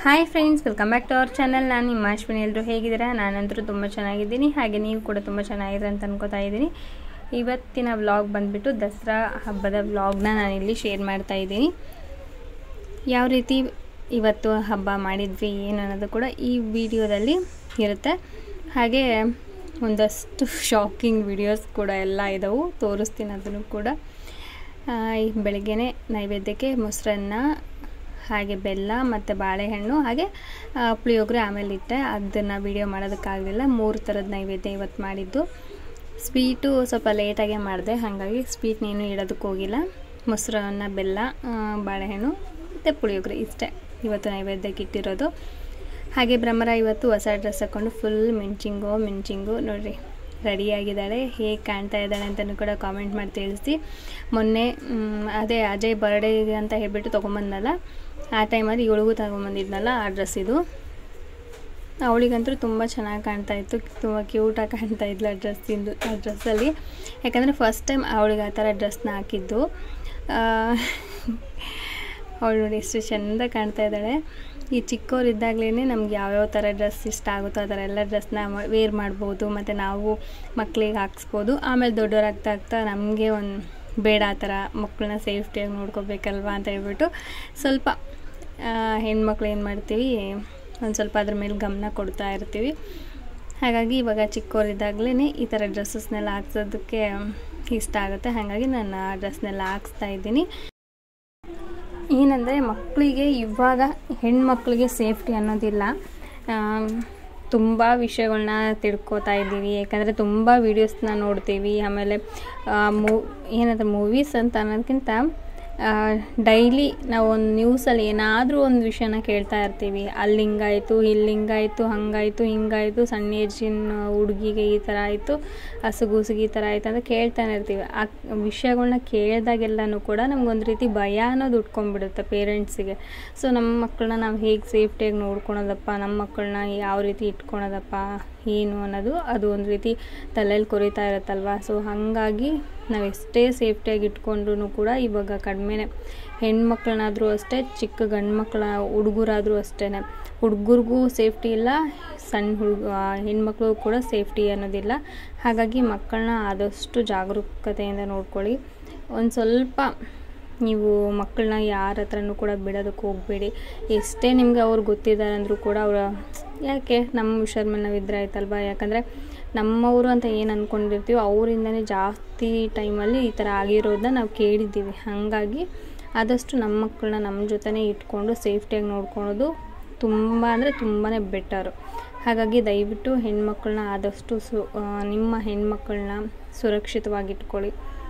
hi friends welcome back to our channel ನಾನು ನಿಮ್ಮ ಅಶ್ವಿನಿ ಎಲ್ಲರೂ ಹೇಗಿದ್ದೀರಾ ನಾನಂತರೂ ತುಂಬ ಚೆನ್ನಾಗಿದ್ದೀನಿ ಹಾಗೆ ನೀವು ಕೂಡ ತುಂಬ ಚೆನ್ನಾಗಿದೆ ಅಂತ ಅನ್ಕೋತಾ ಇದ್ದೀನಿ ಇವತ್ತಿನ ವ್ಲಾಗ್ ಬಂದುಬಿಟ್ಟು ದಸರಾ ಹಬ್ಬದ ವ್ಲಾಗ್ನ ನಾನಿಲ್ಲಿ ಶೇರ್ ಮಾಡ್ತಾ ಇದ್ದೀನಿ ಯಾವ ರೀತಿ ಇವತ್ತು ಹಬ್ಬ ಮಾಡಿದ್ವಿ ಏನು ಅನ್ನೋದು ಕೂಡ ಈ ವಿಡಿಯೋದಲ್ಲಿ ಇರುತ್ತೆ ಹಾಗೆ ಒಂದಷ್ಟು ಶಾಕಿಂಗ್ ವಿಡಿಯೋಸ್ ಕೂಡ ಎಲ್ಲ ಇದ್ದವು ತೋರಿಸ್ತೀನಿ ಅದನ್ನು ಕೂಡ ಬೆಳಗ್ಗೆನೆ ನೈವೇದ್ಯಕ್ಕೆ ಮೊಸರನ್ನ ಹಾಗೆ ಬೆಲ್ಲ ಮತ್ತು ಬಾಳೆಹಣ್ಣು ಹಾಗೆ ಪುಳಿಯೋಗರೆ ಆಮೇಲೆ ಇಟ್ಟೆ ಅದನ್ನು ವಿಡಿಯೋ ಮಾಡೋದಕ್ಕಾಗಲಿಲ್ಲ ಮೂರು ಥರದ ನೈವೇದ್ಯ ಇವತ್ತು ಮಾಡಿದ್ದು ಸ್ವೀಟು ಸ್ವಲ್ಪ ಲೇಟಾಗೆ ಮಾಡಿದೆ ಹಾಗಾಗಿ ಸ್ವೀಟ್ನೇನು ಇಡೋದಕ್ಕೆ ಹೋಗಿಲ್ಲ ಮೊಸರನ್ನ ಬೆಲ್ಲ ಬಾಳೆಹಣ್ಣು ಮತ್ತು ಪುಳಿಯೋಗರೆ ಇಷ್ಟೇ ಇವತ್ತು ನೈವೇದ್ಯಕ್ಕೆ ಇಟ್ಟಿರೋದು ಹಾಗೆ ಭ್ರಮರ ಇವತ್ತು ಹೊಸ ಡ್ರೆಸ್ ಹಾಕ್ಕೊಂಡು ಫುಲ್ ಮಿಂಚಿಂಗು ಮಿಂಚಿಂಗು ನೋಡಿರಿ ರೆಡಿಯಾಗಿದ್ದಾಳೆ ಹೇಗೆ ಕಾಣ್ತಾ ಇದ್ದಾಳೆ ಅಂತಲೂ ಕೂಡ ಕಾಮೆಂಟ್ ಮಾಡಿ ತಿಳಿಸಿ ಮೊನ್ನೆ ಅದೇ ಅಜಯ್ ಬರ್ಡೇ ಅಂತ ಹೇಳ್ಬಿಟ್ಟು ತೊಗೊಂಬಂದಲ್ಲ ಆ ಟೈಮಲ್ಲಿ ಇವಳಿಗೂ ತಗೊಂಬಂದಿದ್ನಲ್ಲ ಆ ಡ್ರೆಸ್ ಇದು ಅವಳಿಗಂತೂ ತುಂಬ ಚೆನ್ನಾಗಿ ಕಾಣ್ತಾ ಇತ್ತು ತುಂಬ ಕ್ಯೂಟಾಗಿ ಕಾಣ್ತಾ ಇದ್ಲು ಆ ಡ್ರೆಸ್ಸಿಂದು ಆ ಡ್ರೆಸ್ಸಲ್ಲಿ ಯಾಕಂದರೆ ಫಸ್ಟ್ ಟೈಮ್ ಅವಳಿಗೆ ಆ ಥರ ಡ್ರೆಸ್ನ ಹಾಕಿದ್ದು ಅವಳು ನೋಡಿ ಎಷ್ಟು ಚೆಂದ ಕಾಣ್ತಾ ಇದ್ದಾಳೆ ಈ ಚಿಕ್ಕವರಿದ್ದಾಗಲೇ ನಮ್ಗೆ ಯಾವ್ಯಾವ ಥರ ಡ್ರೆಸ್ ಇಷ್ಟ ಆಗುತ್ತೋ ಆ ಥರ ಎಲ್ಲ ಡ್ರೆಸ್ನ ವೇರ್ ಮಾಡ್ಬೋದು ಮತ್ತು ನಾವು ಮಕ್ಕಳಿಗೆ ಹಾಕ್ಸ್ಬೋದು ಆಮೇಲೆ ದೊಡ್ಡವರಾಗ್ತಾ ಆಗ್ತಾ ನಮಗೆ ಒಂದು ಬೇಡ ಆ ಥರ ಮಕ್ಕಳನ್ನ ಸೇಫ್ಟಿಯಾಗಿ ನೋಡ್ಕೋಬೇಕಲ್ವ ಅಂತ ಹೇಳ್ಬಿಟ್ಟು ಸ್ವಲ್ಪ ಹೆಣ್ಮಕ್ಳು ಏನು ಮಾಡ್ತೀವಿ ಒಂದು ಸ್ವಲ್ಪ ಅದ್ರ ಮೇಲೆ ಗಮನ ಕೊಡ್ತಾ ಇರ್ತೀವಿ ಹಾಗಾಗಿ ಇವಾಗ ಚಿಕ್ಕವರಿದ್ದಾಗಲೇ ಈ ಥರ ಡ್ರೆಸ್ಸಸ್ನೆಲ್ಲ ಹಾಕ್ಸೋದಕ್ಕೆ ಇಷ್ಟ ಆಗುತ್ತೆ ಹಾಗಾಗಿ ನಾನು ಆ ಡ್ರೆಸ್ನೆಲ್ಲ ಹಾಕ್ಸ್ತಾ ಇದ್ದೀನಿ ಏನಂದರೆ ಮಕ್ಕಳಿಗೆ ಇವಾಗ ಹೆಣ್ಮಕ್ಳಿಗೆ ಸೇಫ್ಟಿ ಅನ್ನೋದಿಲ್ಲ ತುಂಬ ವಿಷಯಗಳನ್ನ ತಿಳ್ಕೊತಾ ಇದ್ದೀವಿ ಯಾಕಂದರೆ ತುಂಬ ವೀಡಿಯೋಸ್ನ ನೋಡ್ತೀವಿ ಆಮೇಲೆ ಮೂ ಏನಂದ್ರೆ ಮೂವೀಸ್ ಅಂತ ಅನ್ನೋದಕ್ಕಿಂತ ಡೈಲಿ ನಾವು ಒಂದು ನ್ಯೂಸಲ್ಲಿ ಏನಾದರೂ ಒಂದು ವಿಷಯನ ಕೇಳ್ತಾ ಇರ್ತೀವಿ ಅಲ್ಲಿ ಹಿಂಗಾಯಿತು ಇಲ್ಲಿ ಹಿಂಗಾಯಿತು ಹಾಗಾಯಿತು ಹಿಂಗಾಯಿತು ಸಣ್ಣ ಏಜಿನ ಹುಡುಗಿಗೆ ಈ ಥರ ಆಯಿತು ಹಸುಗೂಸಿಗೆ ಈ ಥರ ಆಯಿತು ಅಂತ ಕೇಳ್ತಾನೆ ಇರ್ತೀವಿ ಆ ವಿಷಯಗಳನ್ನ ಕೇಳಿದಾಗೆಲ್ಲನೂ ಕೂಡ ನಮಗೊಂದು ರೀತಿ ಭಯ ಅನ್ನೋದು ಉಟ್ಕೊಂಡ್ಬಿಡುತ್ತೆ ಪೇರೆಂಟ್ಸಿಗೆ ಸೊ ನಮ್ಮ ಮಕ್ಕಳನ್ನ ನಾವು ಹೇಗೆ ಸೇಫ್ಟಿಯಾಗಿ ನೋಡ್ಕೊಳೋದಪ್ಪ ನಮ್ಮ ಮಕ್ಕಳನ್ನ ಯಾವ ರೀತಿ ಇಟ್ಕೊಳೋದಪ್ಪ ಏನು ಅನ್ನೋದು ಅದು ಒಂದು ರೀತಿ ತಲೆಯಲ್ಲಿ ಕೊರಿತಾ ಇರುತ್ತಲ್ವ ಸೊ ಹಾಗಾಗಿ ನಾವು ಎಷ್ಟೇ ಸೇಫ್ಟಿಯಾಗಿ ಇಟ್ಕೊಂಡ್ರೂ ಕೂಡ ಇವಾಗ ಕಡಿಮೆನೆ ಹೆಣ್ಮಕ್ಳನ್ನಾದರೂ ಅಷ್ಟೇ ಚಿಕ್ಕ ಗಂಡು ಮಕ್ಕಳ ಹುಡುಗರಾದರೂ ಅಷ್ಟೇ ಹುಡುಗರಿಗೂ ಸೇಫ್ಟಿ ಇಲ್ಲ ಸಣ್ಣ ಹುಡುಗ ಹೆಣ್ಮಕ್ಳು ಕೂಡ ಸೇಫ್ಟಿ ಅನ್ನೋದಿಲ್ಲ ಹಾಗಾಗಿ ಮಕ್ಕಳನ್ನ ಆದಷ್ಟು ಜಾಗರೂಕತೆಯಿಂದ ನೋಡ್ಕೊಳ್ಳಿ ಒಂದು ಸ್ವಲ್ಪ ನೀವು ಮಕ್ಕಳನ್ನ ಯಾರ ಹತ್ರನೂ ಕೂಡ ಬಿಡೋದಕ್ಕೆ ಹೋಗಬೇಡಿ ಎಷ್ಟೇ ನಿಮ್ಗೆ ಅವ್ರು ಗೊತ್ತಿದ್ದಾರೆ ಅಂದರೂ ಕೂಡ ಅವರ ಯಾಕೆ ನಮ್ಮ ವಿಷಯದ ಮೇಲೆ ನಾವು ಇದ್ರೆ ಆಯ್ತಲ್ವ ಯಾಕಂದರೆ ನಮ್ಮವರು ಅಂತ ಏನು ಅಂದ್ಕೊಂಡಿರ್ತೀವೋ ಅವರಿಂದನೇ ಜಾಸ್ತಿ ಟೈಮಲ್ಲಿ ಈ ಥರ ಆಗಿರೋದನ್ನ ನಾವು ಕೇಳಿದ್ದೀವಿ ಹಾಗಾಗಿ ಆದಷ್ಟು ನಮ್ಮ ಮಕ್ಕಳನ್ನ ನಮ್ಮ ಜೊತೆನೇ ಇಟ್ಕೊಂಡು ಸೇಫ್ಟಿಯಾಗಿ ನೋಡ್ಕೊಳೋದು ತುಂಬ ಅಂದರೆ ತುಂಬಾ ಬೆಟರು ಹಾಗಾಗಿ ದಯವಿಟ್ಟು ಹೆಣ್ಮಕ್ಳನ್ನ ಆದಷ್ಟು ಸು ನಿಮ್ಮ ಹೆಣ್ಮಕ್ಳನ್ನ ಸುರಕ್ಷಿತವಾಗಿ ಇಟ್ಕೊಳ್ಳಿ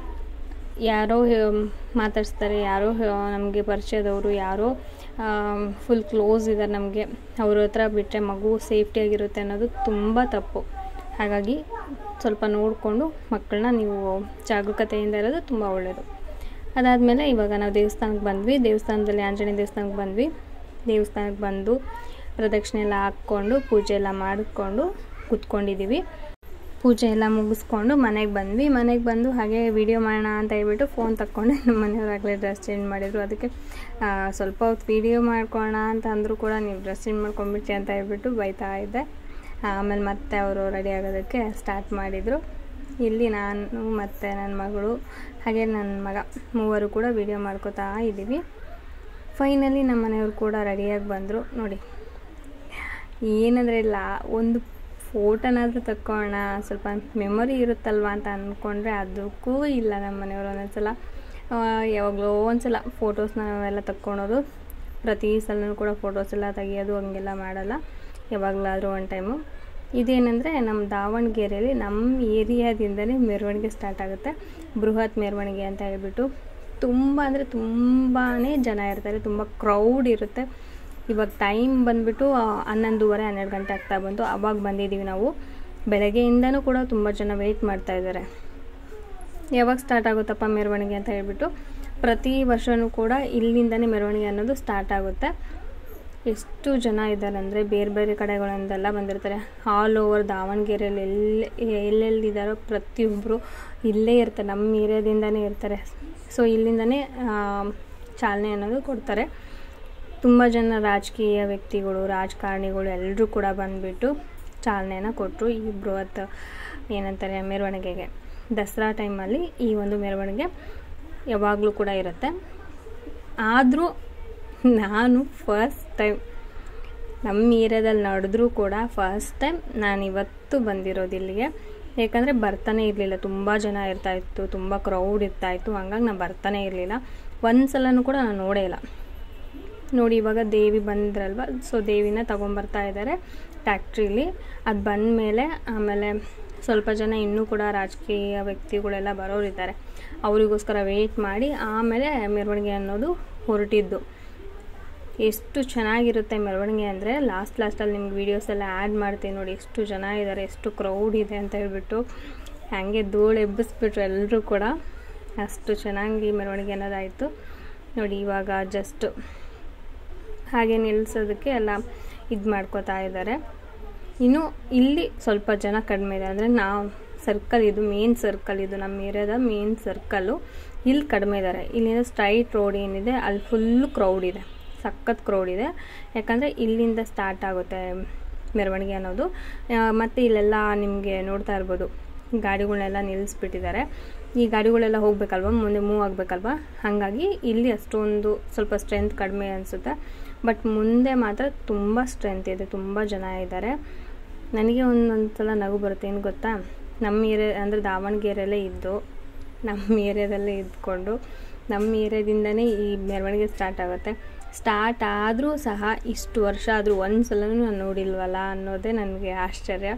ಯಾರೋ ಮಾತಾಡಿಸ್ತಾರೆ ಯಾರೋ ನಮಗೆ ಪರಿಚಯದವರು ಯಾರೋ ಫುಲ್ ಕ್ಲೋಸ್ ಇದ್ದಾರೆ ನಮಗೆ ಅವ್ರ ಹತ್ರ ಬಿಟ್ಟರೆ ಮಗು ಸೇಫ್ಟಿಯಾಗಿರುತ್ತೆ ಅನ್ನೋದು ತುಂಬ ತಪ್ಪು ಹಾಗಾಗಿ ಸ್ವಲ್ಪ ನೋಡಿಕೊಂಡು ಮಕ್ಕಳನ್ನ ನೀವು ಜಾಗರೂಕತೆಯಿಂದ ಇರೋದು ತುಂಬ ಒಳ್ಳೆಯದು ಅದಾದಮೇಲೆ ಇವಾಗ ನಾವು ದೇವಸ್ಥಾನಕ್ಕೆ ಬಂದ್ವಿ ದೇವಸ್ಥಾನದಲ್ಲಿ ಆಂಜನೇಯ ದೇವಸ್ಥಾನಕ್ಕೆ ಬಂದ್ವಿ ದೇವಸ್ಥಾನಕ್ಕೆ ಬಂದು ಪ್ರದಕ್ಷಿಣೆ ಎಲ್ಲ ಹಾಕ್ಕೊಂಡು ಪೂಜೆ ಎಲ್ಲ ಮಾಡಿಕೊಂಡು ಕೂತ್ಕೊಂಡಿದ್ದೀವಿ ಪೂಜೆ ಎಲ್ಲ ಮುಗಿಸ್ಕೊಂಡು ಮನೆಗೆ ಬಂದ್ವಿ ಮನೆಗೆ ಬಂದು ಹಾಗೆ ವಿಡಿಯೋ ಮಾಡೋಣ ಅಂತ ಹೇಳ್ಬಿಟ್ಟು ಫೋನ್ ತಕ್ಕೊಂಡೆ ನಮ್ಮ ಮನೆಯವರಾಗಲೇ ಡ್ರೆಸ್ ಚೇಂಜ್ ಮಾಡಿದರು ಅದಕ್ಕೆ ಸ್ವಲ್ಪ ಹೊತ್ತು ವೀಡಿಯೋ ಮಾಡ್ಕೊಳ್ಳೋಣ ಅಂತ ಅಂದರೂ ಕೂಡ ನೀವು ಡ್ರೆಸ್ ಚೇಂಜ್ ಮಾಡ್ಕೊಂಬಿಡ್ತಿ ಅಂತ ಹೇಳ್ಬಿಟ್ಟು ಬೈತಾ ಇದ್ದೆ ಆಮೇಲೆ ಮತ್ತೆ ಅವರು ರೆಡಿ ಆಗೋದಕ್ಕೆ ಸ್ಟಾರ್ಟ್ ಮಾಡಿದರು ಇಲ್ಲಿ ನಾನು ಮತ್ತು ನನ್ನ ಮಗಳು ಹಾಗೆ ನನ್ನ ಮಗ ಮೂವರು ಕೂಡ ವಿಡಿಯೋ ಮಾಡ್ಕೋತಾ ಇದ್ದೀವಿ ಫೈನಲಿ ನಮ್ಮ ಮನೆಯವರು ಕೂಡ ರೆಡಿಯಾಗಿ ಬಂದರು ನೋಡಿ ಏನಂದರೆ ಇಲ್ಲ ಒಂದು ಫೋಟೋನಾದರೂ ತಕ್ಕೊಳ್ಳೋಣ ಸ್ವಲ್ಪ ಮೆಮೊರಿ ಇರುತ್ತಲ್ವ ಅಂತ ಅಂದ್ಕೊಂಡ್ರೆ ಅದಕ್ಕೂ ಇಲ್ಲ ನಮ್ಮ ಮನೆಯವರು ಒಂದೊಂದ್ಸಲ ಯಾವಾಗಲೋ ಒಂದ್ಸಲ ಫೋಟೋಸ್ನ ನಾವೆಲ್ಲ ತಕ್ಕೊಳೋದು ಪ್ರತಿ ಸಲನೂ ಕೂಡ ಫೋಟೋಸ್ ಎಲ್ಲ ತೆಗಿಯೋದು ಹಂಗೆಲ್ಲ ಮಾಡಲ್ಲ ಯಾವಾಗಲಾದರೂ ಒನ್ ಟೈಮು ಇದೇನೆಂದರೆ ನಮ್ಮ ದಾವಣಗೆರೆಯಲ್ಲಿ ನಮ್ಮ ಏರಿಯಾದಿಂದಲೇ ಮೆರವಣಿಗೆ ಸ್ಟಾರ್ಟ್ ಆಗುತ್ತೆ ಬೃಹತ್ ಮೆರವಣಿಗೆ ಅಂತ ಹೇಳ್ಬಿಟ್ಟು ತುಂಬ ಅಂದರೆ ತುಂಬಾ ಜನ ಇರ್ತಾರೆ ತುಂಬ ಕ್ರೌಡ್ ಇರುತ್ತೆ ಇವಾಗ ಟೈಮ್ ಬಂದುಬಿಟ್ಟು ಹನ್ನೊಂದುವರೆ ಹನ್ನೆರಡು ಗಂಟೆ ಆಗ್ತಾ ಬಂತು ಆವಾಗ ಬಂದಿದ್ದೀವಿ ನಾವು ಬೆಳಗ್ಗೆಯಿಂದನೂ ಕೂಡ ತುಂಬ ಜನ ವೆಯ್ಟ್ ಮಾಡ್ತಾ ಇದ್ದಾರೆ ಯಾವಾಗ ಸ್ಟಾರ್ಟ್ ಆಗುತ್ತಪ್ಪ ಮೆರವಣಿಗೆ ಅಂತ ಹೇಳ್ಬಿಟ್ಟು ಪ್ರತಿ ವರ್ಷವೂ ಕೂಡ ಇಲ್ಲಿಂದನೇ ಮೆರವಣಿಗೆ ಅನ್ನೋದು ಸ್ಟಾರ್ಟ್ ಆಗುತ್ತೆ ಎಷ್ಟು ಜನ ಇದ್ದಾರೆ ಅಂದರೆ ಬೇರೆ ಬೇರೆ ಕಡೆಗಳಿಂದೆಲ್ಲ ಬಂದಿರ್ತಾರೆ ಆಲ್ ಓವರ್ ದಾವಣಗೆರೆಯಲ್ಲಿ ಎಲ್ಲಿ ಎಲ್ಲೆಲ್ಲಿದ್ದಾರೋ ಪ್ರತಿಯೊಬ್ಬರು ಇಲ್ಲೇ ಇರ್ತಾರೆ ನಮ್ಮ ಏರಿಯಾದಿಂದನೇ ಇರ್ತಾರೆ ಸೊ ಇಲ್ಲಿಂದನೇ ಚಾಲನೆ ಅನ್ನೋದು ಕೊಡ್ತಾರೆ ತುಂಬ ಜನ ರಾಜಕೀಯ ವ್ಯಕ್ತಿಗಳು ರಾಜಕಾರಣಿಗಳು ಎಲ್ಲರೂ ಕೂಡ ಬಂದುಬಿಟ್ಟು ಚಾಲನೆನ ಕೊಟ್ಟರು ಈ ಬೃಹತ್ ಏನಂತಾರೆ ಮೆರವಣಿಗೆಗೆ ದಸರಾ ಟೈಮಲ್ಲಿ ಈ ಒಂದು ಮೆರವಣಿಗೆ ಯಾವಾಗಲೂ ಕೂಡ ಇರುತ್ತೆ ಆದರೂ ನಾನು ಫಸ್ಟ್ ಟೈಮ್ ನಮ್ಮ ಏರಿಯಾದಲ್ಲಿ ನಡೆದ್ರೂ ಕೂಡ ಫಸ್ಟ್ ಟೈಮ್ ನಾನು ಇವತ್ತು ಬಂದಿರೋದು ಇಲ್ಲಿಗೆ ಯಾಕಂದರೆ ಬರ್ತಾನೆ ಇರಲಿಲ್ಲ ತುಂಬ ಜನ ಇರ್ತಾಯಿತ್ತು ತುಂಬ ಕ್ರೌಡ್ ಇರ್ತಾಯಿತ್ತು ಹಂಗಾಗಿ ನಾನು ಬರ್ತಾನೆ ಇರಲಿಲ್ಲ ಒಂದು ಸಲನೂ ಕೂಡ ನಾನು ನೋಡೇ ಇಲ್ಲ ನೋಡಿ ಇವಾಗ ದೇವಿ ಬಂದ್ರಲ್ವ ಸೊ ದೇವಿನ ತೊಗೊಂಬರ್ತಾ ಇದ್ದಾರೆ ಟ್ಯಾಕ್ಟ್ರೀಲಿ ಅದು ಬಂದ ಮೇಲೆ ಆಮೇಲೆ ಸ್ವಲ್ಪ ಜನ ಇನ್ನೂ ಕೂಡ ರಾಜಕೀಯ ವ್ಯಕ್ತಿಗಳೆಲ್ಲ ಬರೋರಿದ್ದಾರೆ ಅವರಿಗೋಸ್ಕರ ವೆಯ್ಟ್ ಮಾಡಿ ಆಮೇಲೆ ಮೆರವಣಿಗೆ ಅನ್ನೋದು ಹೊರಟಿದ್ದು ಎಷ್ಟು ಚೆನ್ನಾಗಿರುತ್ತೆ ಮೆರವಣಿಗೆ ಅಂದರೆ ಲಾಸ್ಟ್ ಲಾಸ್ಟಲ್ಲಿ ನಿಮ್ಗೆ ವೀಡಿಯೋಸ್ ಎಲ್ಲ ಆ್ಯಡ್ ಮಾಡ್ತೀನಿ ನೋಡಿ ಎಷ್ಟು ಜನ ಇದ್ದಾರೆ ಎಷ್ಟು ಕ್ರೌಡ್ ಇದೆ ಅಂತ ಹೇಳ್ಬಿಟ್ಟು ಹಾಗೆ ಧೂಳು ಎಬ್ಬಿಸ್ಬಿಟ್ರು ಎಲ್ಲರೂ ಕೂಡ ಅಷ್ಟು ಚೆನ್ನಾಗಿ ಮೆರವಣಿಗೆ ಅನ್ನೋದಾಯಿತು ನೋಡಿ ಇವಾಗ ಜಸ್ಟ್ ಹಾಗೆ ನಿಲ್ಲಿಸೋದಕ್ಕೆ ಎಲ್ಲ ಇದು ಮಾಡ್ಕೋತಾ ಇದ್ದಾರೆ ಇನ್ನು ಇಲ್ಲಿ ಸ್ವಲ್ಪ ಜನ ಕಡಿಮೆ ಇದೆ ಅಂದರೆ ನಾವು ಸರ್ಕಲ್ ಇದು ಮೇನ್ ಸರ್ಕಲ್ ಇದು ನಮ್ಮ ಏರಿಯಾದ ಮೇನ್ ಸರ್ಕಲ್ಲು ಇಲ್ಲಿ ಕಡಿಮೆ ಇದ್ದಾರೆ ಇಲ್ಲಿಂದ ಸ್ಟ್ರೈಟ್ ರೋಡ್ ಏನಿದೆ ಅಲ್ಲಿ ಫುಲ್ಲು ಕ್ರೌಡ್ ಇದೆ ಸಖತ್ ಕ್ರೌಡ್ ಇದೆ ಯಾಕಂದರೆ ಇಲ್ಲಿಂದ ಸ್ಟಾರ್ಟ್ ಆಗುತ್ತೆ ಮೆರವಣಿಗೆ ಅನ್ನೋದು ಮತ್ತು ಇಲ್ಲೆಲ್ಲ ನಿಮಗೆ ನೋಡ್ತಾ ಇರ್ಬೋದು ಗಾಡಿಗಳನ್ನೆಲ್ಲ ನಿಲ್ಲಿಸ್ಬಿಟ್ಟಿದ್ದಾರೆ ಈ ಗಾಡಿಗಳೆಲ್ಲ ಹೋಗ್ಬೇಕಲ್ವ ಮುಂದೆ ಮೂವ್ ಆಗಬೇಕಲ್ವ ಹಾಗಾಗಿ ಇಲ್ಲಿ ಅಷ್ಟೊಂದು ಸ್ವಲ್ಪ ಸ್ಟ್ರೆಂತ್ ಕಡಿಮೆ ಅನಿಸುತ್ತೆ ಬಟ್ ಮುಂದೆ ಮಾತ್ರ ತುಂಬ ಸ್ಟ್ರೆಂತ್ ಇದೆ ತುಂಬ ಜನ ಇದ್ದಾರೆ ನನಗೆ ಒಂದೊಂದು ಸಲ ನಗು ಬರುತ್ತೆ ಏನು ಗೊತ್ತಾ ನಮ್ಮ ಏರಿಯಾ ಅಂದರೆ ದಾವಣಗೆರೆಯಲ್ಲೇ ಇದ್ದು ನಮ್ಮ ಏರಿಯಾದಲ್ಲೇ ಇದ್ಕೊಂಡು ನಮ್ಮ ಏರಿಯಾದಿಂದನೇ ಈ ಮೆರವಣಿಗೆ ಸ್ಟಾರ್ಟ್ ಆಗುತ್ತೆ ಸ್ಟಾರ್ಟ್ ಆದರೂ ಸಹ ಇಷ್ಟು ವರ್ಷ ಆದರೂ ಒಂದು ಸಲನೂ ನಾನು ನೋಡಿಲ್ವಲ್ಲ ಅನ್ನೋದೇ ನನಗೆ ಆಶ್ಚರ್ಯ